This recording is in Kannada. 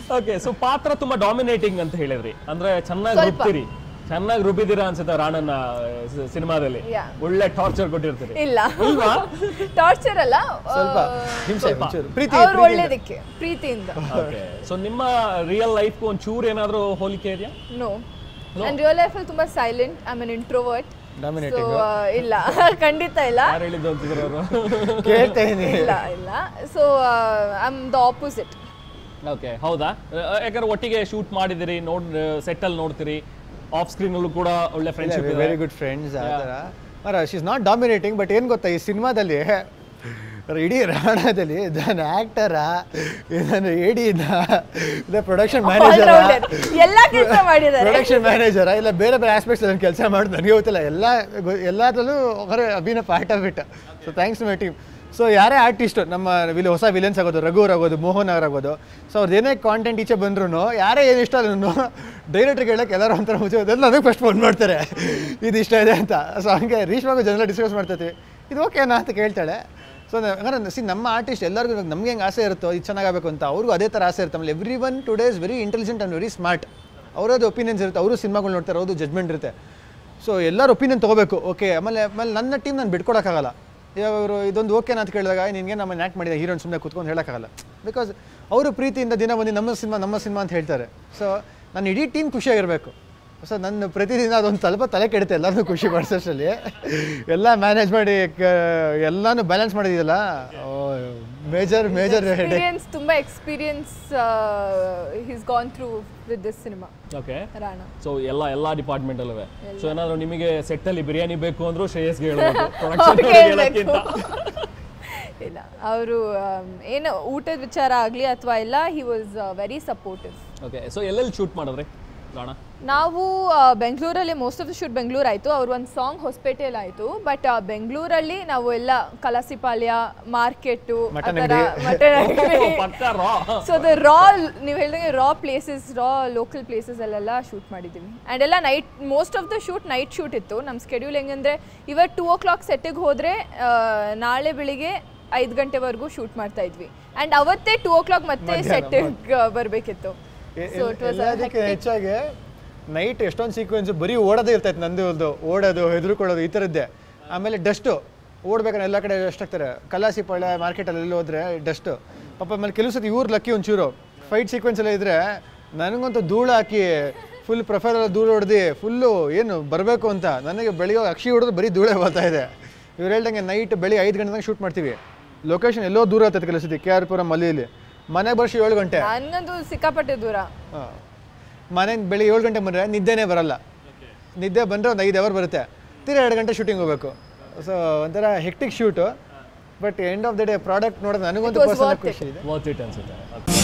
ಓಕೆ ಸೊ ಪಾತ್ರ ತುಂಬಾ ಡಾಮಿನೇಟಿಂಗ್ ಅಂತ ಹೇಳಿದ್ರಿ ಅಂದ್ರೆ ಚೆನ್ನಾಗಿ ಸ್ವಲ್ಪ. ರುಬ್ತೀರಿ ಚೆನ್ನಾಗಿ ರುಬ್ಬಿದ್ದೀರಾ ಅನ್ಸುತ್ತೆ ರಾಣನ್ನ ಸಿನಿಮಾದಲ್ಲಿ Yeah. ಒಳ್ಳೆ ಟಾರ್ಚರ್ ಕೊಟ್ಟಿರ್ತೀರಿ ಇಲ್ಲ ಇಲ್ವಾ ಟಾರ್ಚರ್ ಅಲ್ಲ ಸ್ವಲ್ಪ ಹಿಂಸೆ ಒಂಚೂರು. ಪ್ರೀತಿ ಅವ್ರು ಪ್ರೀತಿಯಿಂದ. ಒಳ್ಳೇದಕ್ಕೆ ಪ್ರೀತಿಯಿಂದ ಓಕೆ ಸೊ ನಿಮ್ಮ ರಿಯಲ್ ಲೈಫ್ ಒಂಚೂರು ಏನಾದರೂ ಹೋಲಿಕೆ ಇದೆಯಾ ನೋ ನನ್ನ ರಿಯಲ್ ಲೈಫಲ್ಲಿ ತುಂಬಾ silent I mean introvert so Dominating. ಇಲ್ಲ ಖಂಡಿತ ಇಲ್ಲ ಯಾರು ಹೇಳಿದ್ದು ಅಂತಿದ್ರು ಅವರು ಕೇಳ್ತಾ ಇದೀನಿ ಇಲ್ಲ ಇಲ್ಲ so I am the opposite okay ಹೌದಾ ಅಹ್, ಯಾಕಂದ್ರೆ ಒಟ್ಟಿಗೆ ಶೂಟ್ ಮಾಡಿದಿರಿ ನೋಡ್ ಸೆಟ್ಟಲ್ಲಿ ನೋಡ್ತೀರಿ ಆಫ್ ಸ್ಕ್ರೀನ್ ಅಲ್ಲೂ ಕೂಡ ಒಳ್ಳೆ ಫ್ರೆಂಡ್ಶಿಪ್ ಇದೆ ವೆರಿ ಗುಡ್ ಫ್ರೆಂಡ್ಸ್ ಆ ಥರ ಮರ she is not dominating but ಏನು ಗೊತ್ತಾ ಈ ಸಿನಿಮಾದಲ್ಲಿ ಇಡೀ ರಾಣದಲ್ಲಿ ಇದನ್ನ ಆ್ಯಕ್ಟರಾ ಇದನ್ನು ಎಡಿನ ಇಲ್ಲ ಪ್ರೊಡಕ್ಷನ್ ಮ್ಯಾನೇಜರಾ ಎಲ್ಲ ಕೆಲಸ ಮಾಡಿದ್ದಾರೆ ಪ್ರೊಡಕ್ಷನ್ ಮ್ಯಾನೇಜರಾ ಇಲ್ಲ ಬೇರೆ ಬೇರೆ ಆಸ್ಪೆಕ್ಟ್ಸ್ ಅದನ್ನು ಕೆಲಸ ಮಾಡೋದು ನನಗೆ ಗೊತ್ತಿಲ್ಲ ಎಲ್ಲ ಗೊ- ಎಲ್ಲದರಲ್ಲೂ ಹೊರ ಅಭಿನ part of it so thanks to my team so ಯಾರೇ ಆರ್ಟಿಸ್ಟು ನಮ್ಮ ವಿಲ್ ಹೊಸ ವಿಲನ್ಸ್ ಆಗೋದು ರಘು ಅವ್ರು ಆಗೋದು ಮೋಹನ್ ಅವ್ರು ಆಗೋದು ಸೊ ಅವ್ರದ್ದು ಏನೇ ಕಾಂಟೆಂಟ್ ಈಚೆ ಬಂದ್ರು ಯಾರೇ ಏನು ಇಷ್ಟ ಅದನ್ನು ಡೈರೆಕ್ಟ್ರಿಗೆ ಹೇಳಕ್ಕೆ ಎಲ್ಲರೂ ಒಂಥರ ಮುಚ್ಚಿ ಅದೆಲ್ಲ ನನಗೆ ಫಸ್ಟ್ ಫೋನ್ ಮಾಡ್ತಾರೆ ಇದು ಇಷ್ಟ ಇದೆ ಅಂತ ಸೊ ಹಂಗೆ ರೀಶ್ಮಾಗೂ ಜನರ ಡಿಸ್ಕಸ್ ಮಾಡ್ತಿರ್ತೀವಿ ಇದು ಓಕೆನಾ ಅಂತ ಕೇಳ್ತಾಳೆ ಸೊ ಹಂಗಾರೆ ಸಿ ನಮ್ಮ ಆರ್ಟಿಸ್ಟ್ ಎಲ್ಲರಿಗೂ ಇವಾಗ ನಮ್ಗೆ ಹೆಂಗೆ ಆಸೆ ಇರುತ್ತೋ ಇದು ಚೆನ್ನಾಗಬೇಕು ಅಂತ ಅವ್ರಿಗೂ ಅದೇ ಥರ ಆಸೆ ಇರುತ್ತೆ ಆಮೇಲೆ everyone today is very intelligent and very smart ಅವರದ್ದು ಒಪಿನಿಯನ್ಸ್ ಇರುತ್ತೆ ಅವರು ಸಿನಿಮಾಗಳು ನೋಡ್ತಾರೆ ಅವ್ರದ್ದು ಜಜ್ಮೆಂಟ್ ಇರುತ್ತೆ ಸೊ ಎಲ್ಲರ ಒಪಿನಿಯನ್ ತೊಗೋಬೇಕು ಓಕೆ ಆಮೇಲೆ ಆಮೇಲೆ ನನ್ನ ಟೀಮ್ ನಾನು ಬಿಟ್ಕೊಡೋಕ್ಕಾಗಲ್ಲ ಇವಾಗ ಅವರು ಇದೊಂದು ಓಕೆನಾ ಅಂತ ಕೇಳಿದಾಗ ನಿನಗೆ ನಮ್ಮ ಆ್ಯಕ್ಟ್ ಮಾಡಿದ ಹೀರೋನ್ ಸುಮ್ಮನೆ ಕೂತ್ಕೊಂಡು ಹೇಳೋಕ್ಕಾಗಲ್ಲ ಬಿಕಾಸ್ ಅವರು ಪ್ರೀತಿಯಿಂದ ದಿನ ಬಂದು ನಮ್ಮ ಸಿನಿಮಾ ನಮ್ಮ ಸಿನಿಮಾ ಅಂತ ಹೇಳ್ತಾರೆ ಸೊ ನನ್ನ ಇಡೀ ಟೀಮ್ ಖುಷಿಯಾಗಿರಬೇಕು ಸೊ ನನ್ನ ಪ್ರತಿದಿನ ಅದೊಂದು ಸ್ವಲ್ಪ ತಲೆ ಕೆಡುತ್ತೆ ಎಲ್ಲರೂ ಖುಷಿ ಪಡಿಸೋಷ್ಟರಲ್ಲಿ ಎಲ್ಲ ಮ್ಯಾನೇಜ್ ಮಾಡಿ ಕ- ಎಲ್ಲಾನು ಬ್ಯಾಲೆನ್ಸ್ ಮಾಡಿದೆಯಲ್ಲ ಮೇಜರ್ ಮೇಜರ್ ಹೆಡ್ ಎಕ್ಸ್ಪೀರಿಯನ್ಸ್ ತುಂಬಾ experience his gone through with this cinema okay Rana so ಎಲ್ಲ ಎಲ್ಲ ಡಿಪಾರ್ಟ್ಮೆಂಟ್ ಅಲ್ಲೂ ಸೊ ಏನಾದ್ರು ನಿಮಗೆ ಸೆಟ್ ಅಲ್ಲಿ ಬಿರಿಯಾನಿ ಬೇಕು ಅಂದ್ರೂ ಶ್ರೇಯಸ್ಗೆ ಹೇಳ್ಬೇಕು ಪ್ರೊಡಕ್ಷನ್ ಅವ್ರಿಗೆ ಹೇಳ್ಬೇಕು. ಇಲ್ಲ ಅವರು ಏನು ಊಟದ ವಿಚಾರ ಆಗಲಿ ಅಥವಾ ಎಲ್ಲ he was very supportive okay so ಎಲ್ಲೆಲ್ಲಿ ಶೂಟ್ ಮಾಡಿದ್ರಿ ರಾಣ ನಾವು ಆ, ಬೆಂಗಳೂರಲ್ಲಿ most of the shoot Bengaluru ಆಯಿತು ಅವ್ರ ಒಂದು ಸಾಂಗ್ ಹೊಸಪೇಟೆಯಲ್ಲಿ ಆಯಿತು ಬಟ್ ಬೆಂಗಳೂರಲ್ಲಿ ನಾವು ಎಲ್ಲ ಕಲಾಸಿಪಾಳ್ಯ ಮಾರ್ಕೆಟು ಮಟನ್ ಮಟನ್ ಅಂಗಡಿ ಪಕ್ಕ ರಾ ಸೊ ದ ರಾ ನೀವು ಹೇಳ್ದಂಗೆ raw places raw local places ಅಲ್ಲೆಲ್ಲ ಶೂಟ್ ಮಾಡಿದ್ದೀವಿ ಆ್ಯಂಡ್ ಎಲ್ಲ night most of the shoot night shoot ಇತ್ತು ನಮ್ಮ ಸ್ಕೆಡ್ಯೂಲ್ ಹೆಂಗಂದ್ರೆ ಇವತ್ತು ಟೂ ಓ ಕ್ಲಾಕ್ ಸೆಟ್ಟಿಗೆ ಹೋದರೆ ನಾಳೆ ಬೆಳಿಗ್ಗೆ ಐದು ಗಂಟೆವರೆಗೂ ಶೂಟ್ ಮಾಡ್ತಾ ಇದ್ವಿ ಆ್ಯಂಡ್ ಅವತ್ತೇ ಟೂ ಓ ಕ್ಲಾಕ್ ಮತ್ತೆ ಸೆಟ್ಟಿಗೆ ಬರಬೇಕಿತ್ತು ಸೊ ಇಟ್ ವಾಸ್ ಎಲ್ಲದಕ್ಕೆ ಹೆಚ್ಚಾಗಿ ನೈಟ್ ಎಷ್ಟೊಂದು ಸೀಕ್ವೆನ್ಸ್ ಬರೀ ಓಡೋದೇ ಇರ್ತೈತೆ ನಂದು ಒಂದು ಓಡೋದು ಹೆದರ್ಕೊಳ್ಳೋದು ಈ ಥರದ್ದೇ ಆಮೇಲೆ ಡಸ್ಟು ಓಡ್ಬೇಕಾದ್ರೆ ಎಲ್ಲ ಕಡೆ ಡಸ್ಟ್ ಆಗ್ತಾರೆ ಕಲಾಸಿಪಾಳ್ಯ ಮಾರ್ಕೆಟಲ್ಲಿ ಎಲ್ಲಿ ಹೋದ್ರೆ ಡಸ್ಟು ಪಾಪ ಆಮೇಲೆ ಕೆಲವು ಸತಿ ಇವ್ರು ಲಕ್ಕಿ ಒಂಚೂರು ಫೈಟ್ ಸೀಕ್ವೆನ್ಸ್ ಎಲ್ಲ ಇದ್ರೆ ನನಗಂತೂ ಧೂಳು ಹಾಕಿ ಫುಲ್ ಪ್ರೊಫೈಲ್ ಧೂಳು ಹೊಡೆದು ಫುಲ್ಲು ಏನು ಬರಬೇಕು ಅಂತ ನನಗೆ ಬೆಳಿಗ್ಗೆ ಅಕ್ಷಿ ಹೊಡೆದು ಬರೀ ಧೂಳೇ ಬರ್ತಾ ಇದೆ ಇವ್ರು ಹೇಳ್ದಂಗೆ ನೈಟ್ ಬೆಳಿಗ್ಗೆ ಐದು ಗಂಟೆ ತನಕ ಶೂಟ್ ಮಾಡ್ತೀವಿ ಲೊಕೇಶನ್ ಎಲ್ಲೋ ದೂರ ಆಗ್ತೈತೆ ಕೆಲವು ಸತಿ ಕೆ ಆರ್ ಪುರಂ ಮಲ್ಲಿಯಲ್ಲಿ ಮನೆಗೆ ಬರ್ಸಿ ಏಳು ಗಂಟೆ ನನ್ಗಂತೂ ಸಿಕ್ಕಾಪಟ್ಟೆ ದೂರ ಮನೆಗೆ ಬೆಳಿಗ್ಗೆ ಏಳು ಗಂಟೆ ಬಂದರೆ ನಿದ್ದೆನೇ ಬರಲ್ಲ ನಿದ್ದೆ ಬಂದರೆ ಒಂದು ಐದು ಅವರ್ ಬರುತ್ತೆ ತಿರ್ಗಿ ಎರಡು ಗಂಟೆ ಶೂಟಿಂಗ್ ಹೋಗಬೇಕು ಸೊ ಒಂಥರ hectic shoot but end of the day product ನೋಡೋದು ನನಗಂತೂ It was personal worth it. ಖುಷಿ ಇದೆ ವರ್ತ್ ಇಟ್ ಅನ್ಸುತ್ತೆ